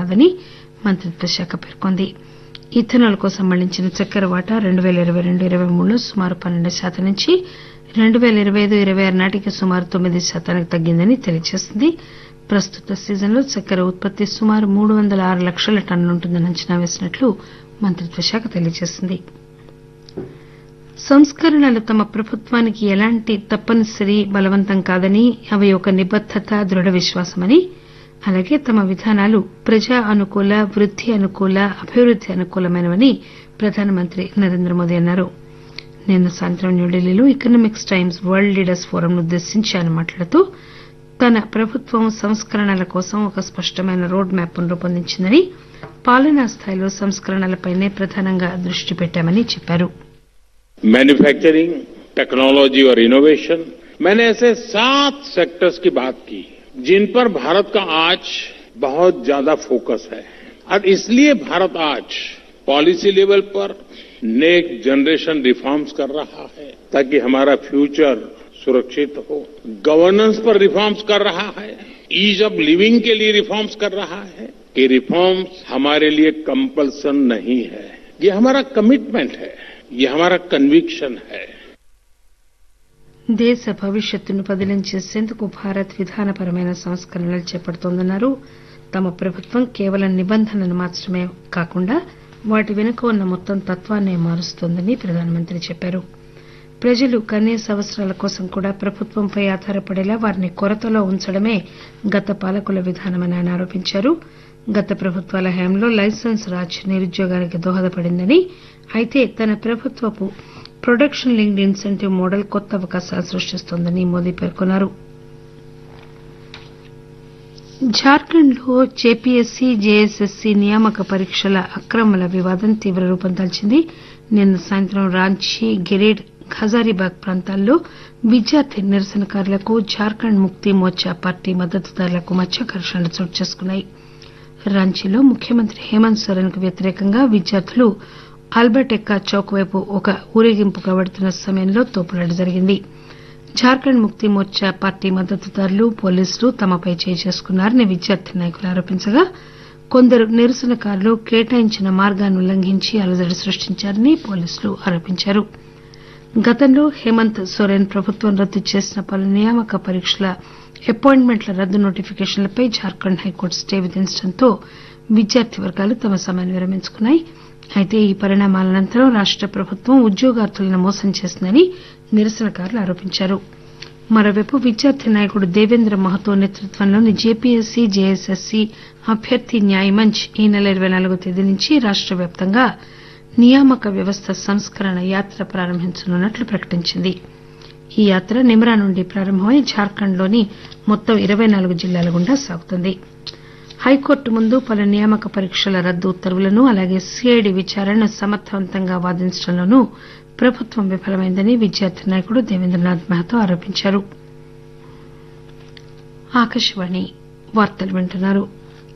కాదని మంత్రిత్వ శాఖ పేర్కొంది ఇథనాల్ కోసం మళ్లించిన చక్కెర వాటా రెండు పేల ఇరవై రెండు ఇరవై మూడులో సుమారు పన్నెండు శాతం నుంచి రెండు పేల ఇరవై ఐదు ఇరవై ఆరు నాటికి సుమారు తొమ్మిది శాతానికి తగ్గిందని తెలియజేసింది ప్రస్తుత సీజన్లో చక్కెర ఉత్పత్తి సుమారు మూడు వందల ఆరు లక్షల టన్నులుంటుందని అంచనా వేసినట్లు మంత్రిత్వ శాఖ తెలియజేసింది సంస్కరణలు తమ ప్రభుత్వానికి ఎలాంటి తప్పనిసరి బలవంతం కాదని అవి ఒక నిబద్దత దృఢ విశ్వాసమని అలాగే తమ విధానాలు ప్రజా అనుకూల వృద్ది అనుకూల అభివృద్ది అనుకూలమైనవని ప్రధానమంత్రి నరేంద్ర మోదీ అన్నారు నిన్న సాయంత్రం న్యూఢిల్లీలో ఎకనామిక్స్ టైమ్స్ వరల్డ్ లీడర్స్ ఫోరంను ఉద్దేశించి ఆయన మాట్లాడుతూ తన ప్రభుత్వం సంస్కరణల కోసం ఒక స్పష్టమైన రోడ్ మ్యాప్ ను రూపొందించిందని పాలనా స్థాయిలో సంస్కరణలపైనే ప్రధానంగా దృష్టి పెట్టామని చెప్పారు मैन्युफैक्चरिंग टेक्नोलॉजी और इनोवेशन मैंने ऐसे सात सेक्टर्स की बात की जिन पर भारत का आज बहुत ज्यादा फोकस है और इसलिए भारत आज पॉलिसी लेवल पर नेक्स्ट जनरेशन रिफॉर्म्स कर रहा है ताकि हमारा फ्यूचर सुरक्षित हो गवर्नेंस पर रिफॉर्म्स कर रहा है ईज ऑफ लिविंग के लिए रिफॉर्म्स कर रहा है ये रिफॉर्म्स हमारे लिए कंपल्सन नहीं है ये हमारा कमिटमेंट है ये हमारा कन्विक्शन है దేశ భవిష్యత్తును పదిలం చేసేందుకు భారత్ విధానపరమైన సంస్కరణలు చేపడుతోందన్నారు తమ ప్రభుత్వం కేవలం నిబంధనలను మార్చడమే కాకుండా వాటి వెనుక ఉన్న మొత్తం తత్వాన్నే మారుస్తోందని ప్రధానమంత్రి చెప్పారు ప్రజలు కనీస అవసరాల కోసం కూడా ప్రభుత్వంపై ఆధారపడేలా వారిని కొరతలో ఉంచడమే గత పాలకుల విధానమని ఆయన ఆరోపించారు గత ప్రభుత్వాల హయాంలో లైసెన్స్ రాజ్ నిరుద్యోగానికి దోహదపడిందని అయితే తన ప్రభుత్వపు ప్రొడక్షన్ లింక్డ్ ఇన్సెంటివ్ మోడల్ కొత్త అవకాశాలు సృష్టిస్తోందని మోదీ పేర్కొన్నారు జార్ఖండ్ లో జేపీఎస్సీ జేఎస్ఎస్సీ నియామక పరీక్షల అక్రమాల వివాదం తీవ్ర రూపం దాల్చింది నిన్న సాయంత్రం రాంచీ గిరిడ్ హజారీబాగ్ ప్రాంతాల్లో విద్యార్థి నిరసనకారులకు జార్ఖండ్ ముక్తి మోర్చా పార్టీ మద్దతుదారులకు మధ్య ఘర్షణలు చోటు చేసుకున్నాయి రాంచీలో ముఖ్యమంత్రి హేమంత్ సోరెన్ కు వ్యతిరేకంగా విద్యార్థులు ఆల్బర్ట్ ఎక్కా చౌక్ వైపు ఒక ఊరేగింపుగా వెడుతున్న సమయంలో తోపులాట జరిగింది జార్ఖండ్ ముక్తి మోర్చా పార్టీ మద్దతుదారులు పోలీసులు తమపై చేయి చేసుకున్నారని విద్యార్థి నాయకులు ఆరోపించగా కొందరు నిరసనకారులు కేటాయించిన మార్గాన్ని ఉల్లంఘించి అలజడి సృష్టించారని పోలీసులు ఆరోపించారు గతంలో హేమంత్ సోరెన్ ప్రభుత్వం రద్దు చేసిన పలు నియామక పరీక్షల అపాయింట్మెంట్ల రద్దు నోటిఫికేషన్లపై జార్ఖండ్ హైకోర్టు స్టే విధించడంతో విద్యార్థి వర్గాలు తమ సమ్మెను విరమించుకున్నాయి అయితే ఈ పరిణామాల అనంతరం రాష్ట ప్రభుత్వం ఉద్యోగార్థులను మోసం చేసిందని నిరసనకారులు ఆరోపించారు మరోవైపు విద్యార్థి నాయకుడు దేవేంద్ర మహతో నేతృత్వంలోని జేపీఎస్సీ జేఎస్ఎస్సీ అభ్యర్థి న్యాయ్ మంచ్ ఈ నెల ఇరవై నాలుగో తేదీ నుంచి రాష్ట వ్యాప్తంగా నియామక వ్యవస్థ సంస్కరణ యాత్ర ప్రారంభించనున్నట్లు ప్రకటించింది ఈ యాత్ర నిమ్రా నుండి ప్రారంభమై జార్ఖండ్లోని మొత్తం ఇరవై నాలుగు జిల్లాల గుండా సాగుతుంది హైకోర్టు ముందు పలు నియామక పరీక్షల రద్దు ఉత్తర్వులను అలాగే సీఐడీ విచారణను సమర్థవంతంగా వాదించడంలోనూ ప్రభుత్వం విఫలమైందని విద్యార్థి నాయకుడు దేవేంద్రనాథ్ మహతో ఆరోపించారు ఆకాశవాణి వార్తలు వింటున్నారు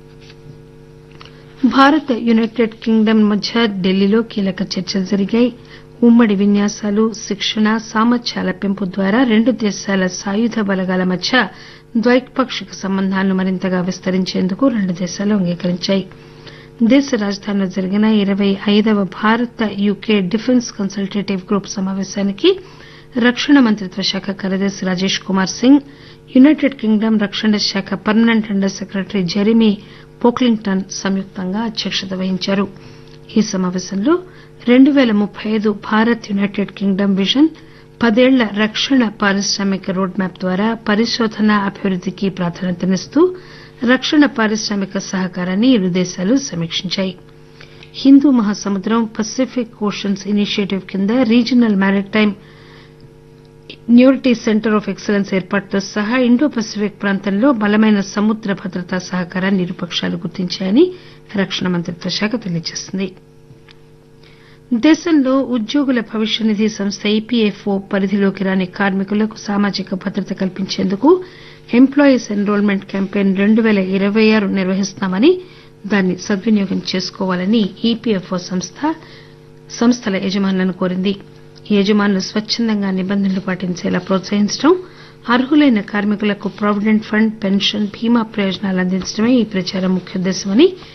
భారత్ యునైటెడ్ కింగ్డమ్ మధ్య ఢిల్లీలో కీలక చర్చలు జరిగాయి ఉమ్మడి విన్యాసాలు శిక్షణ సామర్థ్యాల పెంపు ద్వారా రెండు దేశాల సాయుధ బలగాల మధ్య ద్వైపాక్షిక సంబంధాలను మరింతగా విస్తరించేందుకు రెండు దేశాలు అంగీకరించాయి దేశ రాజధానిలో జరిగిన ఇరవై ఐదవ భారత యూకే డిఫెన్స్ కన్సల్టేటివ్ గ్రూప్ సమాపేశానికి రక్షణ మంత్రిత్వ శాఖ కార్యదర్శి రాజేష్ కుమార్ సింగ్ యునైటెడ్ కింగ్డమ్ రక్షణ శాఖ permanent under secretary Jeremy Pocklington సంయుక్తంగా అధ్యక్షత వహించారు ఈ సమాపేశంలో రెండు పేల ముప్పై ఐదు భారత్ యునైటెడ్ కింగ్డమ్ విజన్ పదేళ్ల రక్షణ పారిశ్రామిక రోడ్ మ్యాప్ ద్వారా పరిశోధన అభివృద్దికి ప్రాధాన్యతనిస్తూ రక్షణ పారిశ్రామిక సహకారాన్ని ఇరు దేశాలు సమీక్షించాయి హిందూ మహాసముద్రం పసిఫిక్ ఓషన్స్ ఇనిషియేటివ్ కింద regional maritime security centre of excellence ఏర్పాటుతో సహా ఇండో పసిఫిక్ ప్రాంతంలో బలమైన సముద్ర భద్రతా సహకారాన్ని ఇరుపక్షాలు గుర్తించాయని రక్షణ మంత్రిత్వ శాఖ తెలియజేసింది దేశంలో ఉద్యోగుల భవిష్య నిధి సంస్థ ఈపీఎఫ్ఓ పరిధిలోకి రాని కార్మికులకు సామాజిక భద్రత కల్పించేందుకు ఎంప్లాయీస్ ఎన్రోల్మెంట్ క్యాంపెయిన్ రెండు పేల ఇరవై ఆరు నిర్వహిస్తున్నామని దాన్ని సద్వినియోగం చేసుకోవాలని ఈపీఎఫ్ఓ సంస్థల యజమానులను కోరింది యజమానులు స్వచ్చందంగా నిబంధనలు పాటించేలా ప్రోత్సహించడం అర్హులైన కార్మికులకు ప్రావిడెంట్ ఫండ్ పెన్షన్ బీమా ప్రయోజనాలు అందించడమే ఈ ప్రచారం ముఖ్యోద్దేశమని